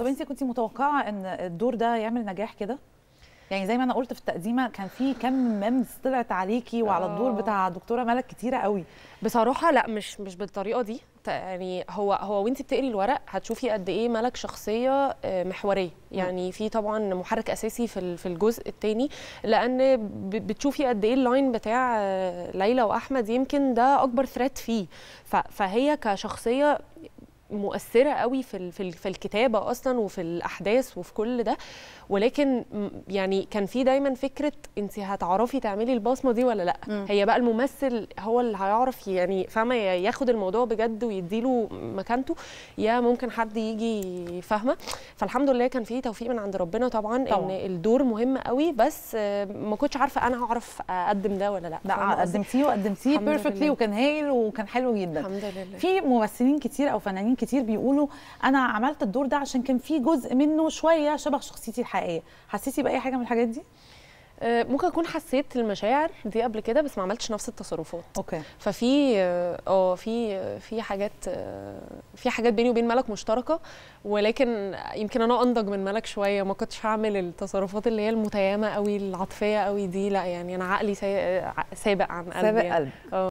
طب انت كنت متوقعه ان الدور ده يعمل نجاح كده يعني زي ما انا قلت في التقديمه كان في كم ميمز طلعت عليكي وعلى الدور آه. بتاع دكتوره ملك كتيره قوي بصراحه لا مش مش بالطريقه دي ت- يعني هو هو وانت بتقري الورق هتشوفي قد ايه ملك شخصيه آه، محوريه يعني في طبعا محرك اساسي في ال- في الجزء الثاني لان ب- بتشوفي قد ايه اللاين بتاع آه، ليلى واحمد يمكن ده اكبر ثريت فيه ف- فهي كشخصيه مؤثره قوي في ال- في ال- في الكتابه اصلا وفي الاحداث وفي كل ده ولكن م- يعني كان في دايما فكره انت هتعرفي تعملي البصمه دي ولا لا مم. هي بقى الممثل هو اللي هيعرف يعني فاهمه يا ياخد الموضوع بجد ويديله مكانته يا ممكن حد يجي فاهمه فالحمد لله كان في توفيق من عند ربنا طبعا, طبعاً. ان الدور مهم قوي بس آه، ما كنتش عارفه انا هعرف اقدم ده ولا لا لا فاهمة قصدي؟ قدمتيه وقدمتيه الحمد بيرفكتلي لله. وكان هايل وكان حلو جدا الحمد لله في ممثلين كتير او فنانين كتير بيقولوا انا عملت الدور ده عشان كان في جزء منه شويه شبه شخصيتي الحقيقيه حسيتي باي حاجه من الحاجات دي آه، ممكن اكون حسيت المشاعر دي قبل كده بس ما عملتش نفس التصرفات اوكي ففي اه آه، في في حاجات آه، في حاجات بيني وبين ملك مشتركه ولكن يمكن انا انضج من ملك شويه ما كنتش هعمل التصرفات اللي هي المتيمه قوي العاطفيه قوي دي لا يعني انا عقلي سا- سابق عن قلبي سابق يعني. قلب اه